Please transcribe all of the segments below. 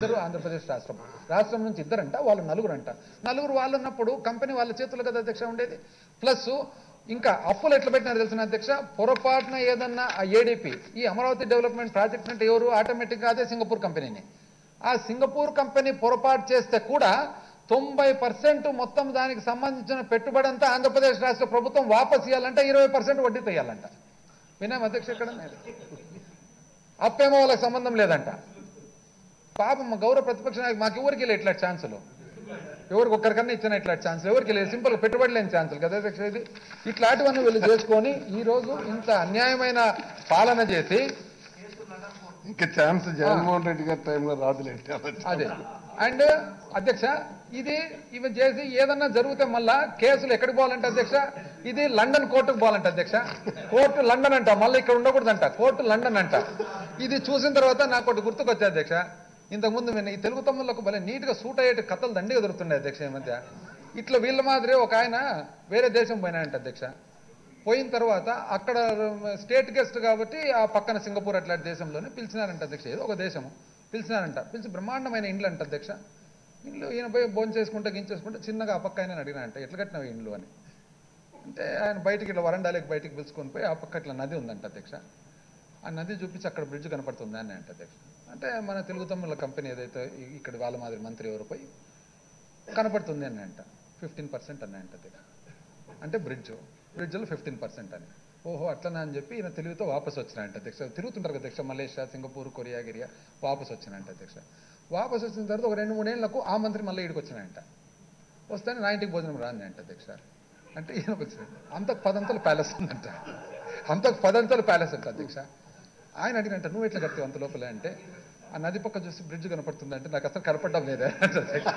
ఇద్దరు ఆంధ్రప్రదేశ్ రాష్ట్రం రాష్ట్రం నుంచి ఇద్దరంట వాళ్ళు నలుగురంట నలుగురు వాళ్ళు ఉన్నప్పుడు కంపెనీ వాళ్ళ చేతుల్లో కదా అధ్యక్ష ఉండేది ప్లస్ ఇంకా అప్పులు ఎట్లా పెట్టినారు తెలిసిన అధ్యక్ష పొరపాటున ఏదన్నా ఆ ఏడీపీ ఈ అమరావతి డెవలప్మెంట్ ప్రాజెక్ట్ అంటే ఎవరు ఆటోమేటిక్గా అదే సింగపూర్ కంపెనీని ఆ సింగపూర్ కంపెనీ పొరపాటు చేస్తే కూడా తొంభై పర్సెంట్ మొత్తం దానికి సంబంధించిన పెట్టుబడి అంతా ఆంధ్రప్రదేశ్ రాష్ట్ర ప్రభుత్వం వాపస్ ఇవ్వాలంటే ఇరవై పర్సెంట్ వడ్డీ తీయాలంట వినాం అధ్యక్ష ఇక్కడ అప్పేమో వాళ్ళకి సంబంధం లేదంట పాపం మా గౌరవ ప్రతిపక్ష నాయకు మాకు ఎవరికి లేదు ఇట్లా ఛాన్సులు ఎవరికి ఒక్కరికన్నా ఇచ్చిన ఇట్లా ఛాన్స్ ఎవరికి లేదు సింపుల్ పెట్టుబడి లేని ఛాన్సులు కదా అధ్యక్ష ఇది ఇట్లాంటివన్నీ వీళ్ళు చేసుకొని ఈ రోజు ఇంత అన్యాయమైన పాలన చేసి ఇంకా ఛాన్స్ జగన్మోహన్ రెడ్డి గారి టైంలో రాదులేండి అదే అండ్ అధ్యక్ష ఇది ఇవి చేసి ఏదన్నా జరిగితే మళ్ళా కేసులు ఎక్కడికి పోవాలంటే అధ్యక్ష ఇది లండన్ కోర్టుకు పోవాలంట అధ్యక్ష కోర్టు లండన్ అంట మళ్ళీ ఇక్కడ ఉండకూడదంట కోర్టు లండన్ అంట ఇది చూసిన తర్వాత నాకు ఒకటి గుర్తుకొచ్చా అధ్యక్ష ఇంతకుముందు నేను ఈ తెలుగు తమ్ముళ్ళకు భలే నీట్గా సూట్ అయ్యేటి కథలు దండిగా దొరుకుతుండే అధ్యక్ష ఈ మధ్య ఇట్లా వీళ్ళ మాదిరి ఒక ఆయన వేరే దేశం పోయినాయంట అధ్యక్ష పోయిన తర్వాత అక్కడ స్టేట్ గెస్ట్ కాబట్టి ఆ పక్కన సింగపూర్ అట్లాంటి దేశంలోనే పిలిచినారంట అధ్యక్ష ఏదో ఒక దేశము పిలిచినారంట పిలిచి బ్రహ్మాండమైన ఇండ్లు అంట అధ్యక్ష ఇండ్లు ఈయన పోయి భోజనం చేసుకుంటే గించేసుకుంటే చిన్నగా ఆ పక్క ఆయన అడిగినారంట ఎట్లా కట్టినావు ఇండ్లు అని అంటే ఆయన బయటికి ఇట్లా వరండాలకు బయటికి పిలుచుకొని పోయి ఆ పక్క ఇట్లా నది ఉందంట అధ్యక్ష ఆ నది చూపించి అక్కడ బ్రిడ్జ్ కనపడుతుంది అని అంటే అధ్యక్ష అంటే మన తెలుగు తమ్ముళ్ళ కంపెనీ ఏదైతే ఈ- ఇక్కడ వాళ్ళ మాదిరి మంత్రి ఎవరు పోయి కనపడుతుంది అని అంట ఫిఫ్టీన్ పర్సెంట్ అని అంట అధ్యక్ష అంటే బ్రిడ్జ్ బ్రిడ్జ్లో ఫిఫ్టీన్ పర్సెంట్ అని ఓహో అట్లనా అని చెప్పి ఈయన తెలివితో వాపస్ వచ్చినాయంట అధ్యక్ష తిరుగుతుంటారు కదా అధ్యక్ష మలేషియా సింగపూర్ కొరియా గిరియా వాపస్ వచ్చినాయంట అధ్యక్ష వాపస్ వచ్చిన తర్వాత ఒక రెండు మూడేళ్లకు ఆ మంత్రి మళ్ళీ ఇక్కడికి వచ్చినాయంట వస్తానే నా ఇంటికి భోజనం రాంది అంట అధ్యక్ష అంటే ఈయనకు వచ్చింది అంతకు పదంతలు ప్యాలెస్ ఉందంట అంతకు పదంతలు ప్యాలెస్ అంట అధ్యక్ష ఆయన అడిగినంట నువ్వు ఎట్లా కట్టావు అంత లోపలే అంటే ఆ నది పక్క చూసి బ్రిడ్జ్ కనపడుతుంది అంటే నాకు అసలు కనపడడం లేదే అంట అధ్యక్ష.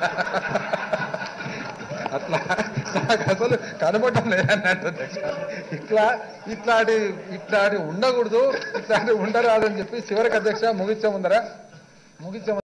అట్లా నాకు అసలు కనబడటం లేదన్నట్టు అధ్యక్ష ఇట్లా ఇట్లాంటి ఇట్లాంటి ఉండకూడదు ఇట్లాంటి ఉండరాదని చెప్పి చివరికి అధ్యక్ష ముగించే ముందర ముగించే ముందర